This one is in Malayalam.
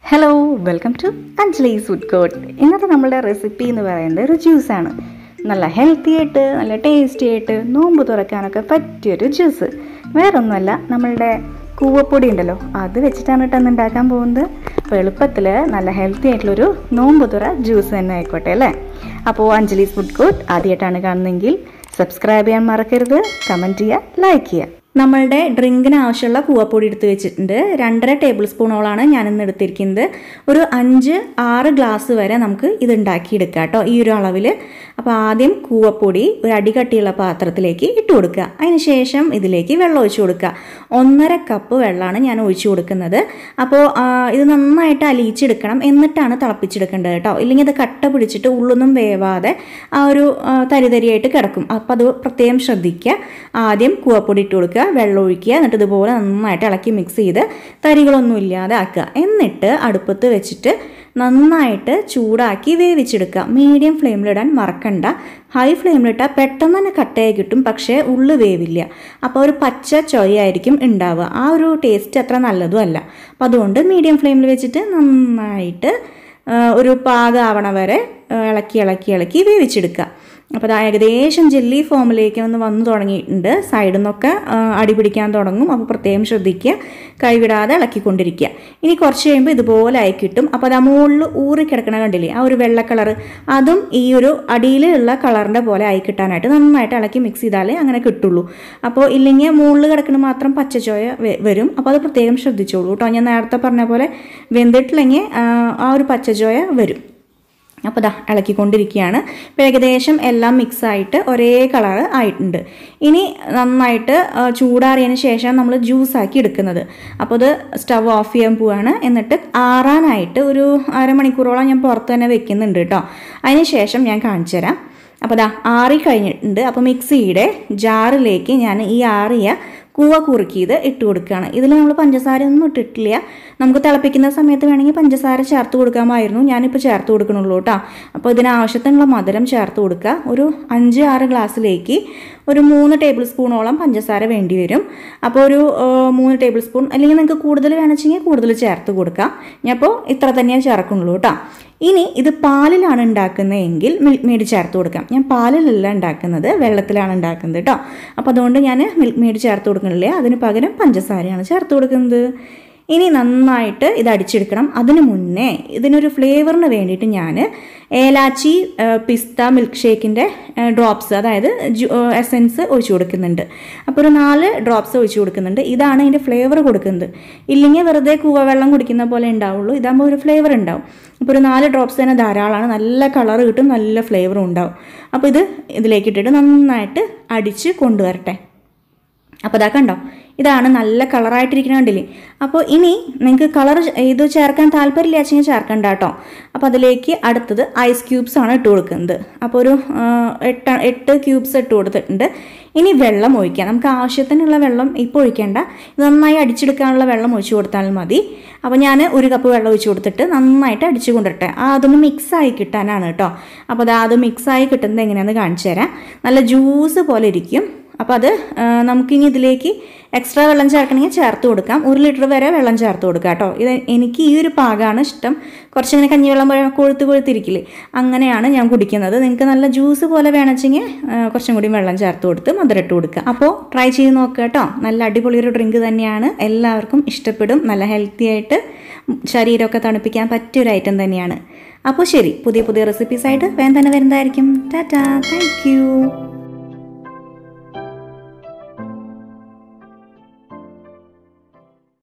hello welcome to Anjali's food court ഇന്നത്തെ നമ്മളുടെ റെസിപ്പി എന്ന് പറയുന്നത് ഒരു ജ്യൂസാണ് നല്ല ഹെൽത്തി ആയിട്ട് നല്ല ടേസ്റ്റി ആയിട്ട് നോമ്പ് തുറക്കാനൊക്കെ പറ്റിയൊരു ജ്യൂസ് വേറൊന്നുമല്ല നമ്മളുടെ കൂവപ്പൊടി ഉണ്ടല്ലോ അത് വെച്ചിട്ടാണ് കേട്ടോ ഇന്ന് ഉണ്ടാക്കാൻ പോകുന്നത് അപ്പോൾ എളുപ്പത്തിൽ നല്ല ഹെൽത്തി ആയിട്ടുള്ളൊരു നോമ്പ് തുറ ജ്യൂസ് തന്നെ ആയിക്കോട്ടെ അല്ലേ അപ്പോൾ അഞ്ജലീസ് ഫുഡ് കോർട്ട് ആദ്യമായിട്ടാണ് കാണുന്നതെങ്കിൽ സബ്സ്ക്രൈബ് ചെയ്യാൻ മറക്കരുത് കമൻറ്റ് ചെയ്യുക ലൈക്ക് ചെയ്യുക നമ്മളുടെ ഡ്രിങ്കിന് ആവശ്യമുള്ള കൂവപ്പൊടി എടുത്ത് വെച്ചിട്ടുണ്ട് രണ്ടര ടേബിൾ സ്പൂണോളാണ് ഞാനിന്ന് എടുത്തിരിക്കുന്നത് ഒരു അഞ്ച് ആറ് ഗ്ലാസ് വരെ നമുക്ക് ഇത് ഉണ്ടാക്കിയെടുക്കാം കേട്ടോ ഈ ഒരു അളവിൽ അപ്പോൾ ആദ്യം കൂവപ്പൊടി ഒരു അടി കട്ടിയുള്ള പാത്രത്തിലേക്ക് ഇട്ട് കൊടുക്കുക അതിന് ശേഷം ഇതിലേക്ക് വെള്ളം ഒഴിച്ചു കൊടുക്കുക ഒന്നര കപ്പ് വെള്ളമാണ് ഞാൻ ഒഴിച്ചു കൊടുക്കുന്നത് അപ്പോൾ ആ, ഇത് നന്നായിട്ട് അലിയിച്ചെടുക്കണം എന്നിട്ടാണ് തിളപ്പിച്ചെടുക്കേണ്ടത് കേട്ടോ ഇല്ലെങ്കിൽ ഇത് കട്ട പിടിച്ചിട്ട് ഉള്ളൊന്നും വേവാതെ ആ ഒരു ആ, തരിതരിയായിട്ട് കിടക്കും അപ്പോൾ അത് പ്രത്യേകം ശ്രദ്ധിക്കുക ആദ്യം കൂവപ്പൊടി ഇട്ട് കൊടുക്കുക വെള്ളം ഒഴിക്കുക എന്നിട്ട് ഇതുപോലെ നന്നായിട്ട് ഇളക്കി മിക്സ് ചെയ്ത് തരികളൊന്നും ഇല്ലാതെ ആക്കുക എന്നിട്ട് അടുപ്പത്ത് വെച്ചിട്ട് നന്നായിട്ട് ചൂടാക്കി വേവിച്ചെടുക്കുക മീഡിയം ഫ്ലെയിമിലിടാൻ മറക്കണ്ട ഹൈ ഫ്ലെയിമിലിട്ടാൽ പെട്ടെന്ന് തന്നെ കട്ടയായി കിട്ടും പക്ഷേ ഉള്ളു വേവില്ല അപ്പോൾ ഒരു പച്ച ചൊയ്യായിരിക്കും ഉണ്ടാവുക ആ ഒരു ടേസ്റ്റ് അത്ര നല്ലതും അല്ല അപ്പോൾ അതുകൊണ്ട് മീഡിയം ഫ്ലെയിമിൽ വെച്ചിട്ട് നന്നായിട്ട് ആ, ഒരു പാകാവണ വരെ ആ, ഇളക്കി ഇളക്കി ഇളക്കി വേവിച്ചെടുക്കുക അപ്പോൾ അത് ഏകദേശം ജെല്ലി ഫോമിലേക്ക് ഒന്ന് വന്നു തുടങ്ങിയിട്ടുണ്ട് സൈഡിൽ നിന്നൊക്കെ ആ, അടി പിടിക്കാൻ തുടങ്ങും അപ്പോൾ പ്രത്യേകം ശ്രദ്ധിക്കുക കൈവിടാതെ ഇളക്കിക്കൊണ്ടിരിക്കുക ഇനി കുറച്ച് കഴിയുമ്പോൾ ഇതുപോലെ ആയി കിട്ടും അപ്പോൾ അത് ആ മുകളിൽ ഊറി കിടക്കണ കണ്ടില്ലേ ആ ഒരു വെള്ള കളർ അതും ഈ ഒരു അടിയിലുള്ള കളറിൻ്റെ പോലെ ആയി കിട്ടാനായിട്ട് നന്നായിട്ട് ഇളക്കി മിക്സ് ചെയ്താലേ അങ്ങനെ കിട്ടുള്ളൂ അപ്പോൾ ഇല്ലെങ്കിൽ മുകളിൽ കിടക്കണ മാത്രം പച്ചച്ചോയ വ- വരും അപ്പോൾ അത് പ്രത്യേകം ശ്രദ്ധിച്ചോളൂ കേട്ടോ ഞാൻ നേരത്തെ പറഞ്ഞ പോലെ വെന്തിട്ടില്ലെങ്കിൽ ആ, ആ ഒരു പച്ചച്ചോയ വരും അപ്പോൾ ദാ ഇളക്കിക്കൊണ്ടിരിക്കുകയാണ് ഇപ്പോൾ ഏകദേശം എല്ലാം മിക്സ് ആയിട്ട് ഒരേ കളർ ആയിട്ടുണ്ട് ഇനി നന്നായിട്ട് ആ, ചൂടാറിയതിന് ശേഷം നമ്മൾ ജ്യൂസാക്കി എടുക്കുന്നത് അപ്പോൾ ഇത് സ്റ്റവ് ഓഫ് ചെയ്യാൻ പോവാണ് എന്നിട്ട് ആറാനായിട്ട് ഒരു അരമണിക്കൂറോളം ഞാൻ പുറത്ത് തന്നെ വെക്കുന്നുണ്ട് കേട്ടോ അതിന് ശേഷം ഞാൻ കാണിച്ചു തരാം അപ്പോൾ ദാ ആറി കഴിഞ്ഞിട്ടുണ്ട് അപ്പോൾ മിക്സിയുടെ ജാറിലേക്ക് ഞാൻ ഈ ആറിയ കൂവ കുറുക്കിയത് ഇട്ട് കൊടുക്കുകയാണ് ഇതിൽ നമ്മൾ പഞ്ചസാര ഒന്നും ഇട്ടിട്ടില്ല നമുക്ക് തിളപ്പിക്കുന്ന സമയത്ത് വേണമെങ്കിൽ പഞ്ചസാര ചേർത്ത് കൊടുക്കാമായിരുന്നു ഞാനിപ്പോൾ ചേർത്ത് കൊടുക്കണുള്ളൂ കേട്ടോ അപ്പോൾ ഇതിനാവശ്യത്തിനുള്ള മധുരം ചേർത്ത് കൊടുക്കുക ഒരു അഞ്ച് ആറ് ഗ്ലാസ്സിലേക്ക് ഒരു മൂന്ന് ടേബിൾ സ്പൂണോളം പഞ്ചസാര വേണ്ടി വരും അപ്പോൾ ഒരു ആ, മൂന്ന് ടേബിൾ സ്പൂൺ അല്ലെങ്കിൽ നിങ്ങൾക്ക് കൂടുതൽ വേണമെച്ചെങ്കിൽ കൂടുതൽ ചേർത്ത് കൊടുക്കാം ഞാൻ അപ്പോൾ ഇത്ര തന്നെ ചേർക്കുന്നുള്ളൂ കേട്ടോ ഇനി ഇത് പാലിലാണ് ഉണ്ടാക്കുന്നതെങ്കിൽ മിൽക്ക് മെയ്ഡ് ചേർത്ത് കൊടുക്കാം ഞാൻ പാലിലല്ല ഉണ്ടാക്കുന്നത് വെള്ളത്തിലാണ് ഉണ്ടാക്കുന്നത് കേട്ടോ അപ്പോൾ അതുകൊണ്ട് ഞാൻ മിൽക്ക് മെയ്ഡ് ചേർത്ത് കൊടുക്കണില്ല അതിന് പകരം പഞ്ചസാരയാണ് ചേർത്ത് കൊടുക്കുന്നത് ഇനി നന്നായിട്ട് ഇത് അടിച്ചെടുക്കണം അതിന് മുന്നേ ഇതിനൊരു ഫ്ലേവറിന് വേണ്ടിയിട്ട് ഞാൻ ഏലാച്ചി ആ, പിസ്ത മിൽക്ക് ഷേക്കിൻ്റെ ഡ്രോപ്സ് അതായത് എസെൻസ് ഒഴിച്ചു കൊടുക്കുന്നുണ്ട് അപ്പോൾ ഒരു നാല് ഡ്രോപ്സ് ഒഴിച്ചു കൊടുക്കുന്നുണ്ട് ഇതാണ് ഇതിൻ്റെ ഫ്ലേവർ കൊടുക്കുന്നത് ഇല്ലെങ്കിൽ വെറുതെ കൂവ വെള്ളം കുടിക്കുന്ന പോലെ ഉണ്ടാവുള്ളൂ ഇതാകുമ്പോൾ ഒരു ഫ്ലേവർ ഉണ്ടാവും അപ്പോൾ ഒരു നാല് ഡ്രോപ്സ് തന്നെ ധാരാളമാണ് നല്ല കളർ കിട്ടും നല്ല ഫ്ലേവറും ഉണ്ടാവും അപ്പോൾ ഇത് ഇതിലേക്ക് ഇട്ടിട്ട് നന്നായിട്ട് അടിച്ച് കൊണ്ടുവരട്ടെ അപ്പോൾ ഇതാ കണ്ടോ ഇതാണ് നല്ല കളറായിട്ടിരിക്കുന്ന കണ്ടില്ലേ അപ്പോൾ ഇനി നിങ്ങൾക്ക് കളർ ഇത് ചേർക്കാൻ താല്പര്യമില്ല വെച്ചെങ്കിൽ ചേർക്കണ്ട കേട്ടോ അപ്പോൾ അതിലേക്ക് അടുത്തത് ഐസ് ക്യൂബ്സ് ആണ് ഇട്ട് കൊടുക്കുന്നത് അപ്പോൾ ഒരു ആ, എട്ട് എട്ട് ക്യൂബ്സ് ഇട്ട് കൊടുത്തിട്ടുണ്ട് ഇനി വെള്ളം ഒഴിക്കാം നമുക്ക് ആവശ്യത്തിനുള്ള വെള്ളം ഇപ്പോൾ ഒഴിക്കേണ്ട ഇത് നന്നായി അടിച്ചെടുക്കാനുള്ള വെള്ളം ഒഴിച്ചു കൊടുത്താൽ മതി അപ്പോൾ ഞാൻ ഒരു കപ്പ് വെള്ളം ഒഴിച്ചു കൊടുത്തിട്ട് നന്നായിട്ട് അടിച്ചു കൊണ്ടിട്ടെ ആ അതൊന്ന് മിക്സായി കിട്ടാനാണ് കേട്ടോ അപ്പോൾ അത് അത് മിക്സായി കിട്ടുന്നത് എങ്ങനെയാണെന്ന് കാണിച്ചു തരാം നല്ല ജ്യൂസ് പോലെ ഇരിക്കും അപ്പോൾ അത് ആ, നമുക്കിനി ഇതിലേക്ക് എക്സ്ട്രാ വെള്ളം ചേർക്കണമെങ്കിൽ ചേർത്ത് കൊടുക്കാം ഒരു ലിറ്റർ വരെ വെള്ളം ചേർത്ത് കൊടുക്കാം കേട്ടോ ഇത് എനിക്ക് ഈ ഒരു പാകമാണ് ഇഷ്ടം കുറച്ചിങ്ങനെ കഞ്ഞിവെള്ളം പോലെ കൊഴുത്ത് കൊഴുത്തിരിക്കില്ലേ അങ്ങനെയാണ് ഞാൻ കുടിക്കുന്നത് നിങ്ങൾക്ക് നല്ല ജ്യൂസ് പോലെ വേണമെച്ചെങ്കിൽ ആ, കുറച്ചും കൂടി വെള്ളം ചേർത്ത് കൊടുത്ത് മധുരട്ട് കൊടുക്കുക അപ്പോൾ ട്രൈ ചെയ്ത് നോക്കുക കേട്ടോ നല്ല അടിപൊളി ഒരു ഡ്രിങ്ക് തന്നെയാണ് എല്ലാവർക്കും ഇഷ്ടപ്പെടും നല്ല ഹെൽത്തി ആയിട്ട് ശരീരമൊക്കെ തണുപ്പിക്കാൻ പറ്റിയ ഒരു ഐറ്റം തന്നെയാണ് അപ്പോൾ ശരി പുതിയ പുതിയ റെസിപ്പീസായിട്ട് വേഗം തന്നെ വരുന്നതായിരിക്കും ടാറ്റാ താങ്ക് യു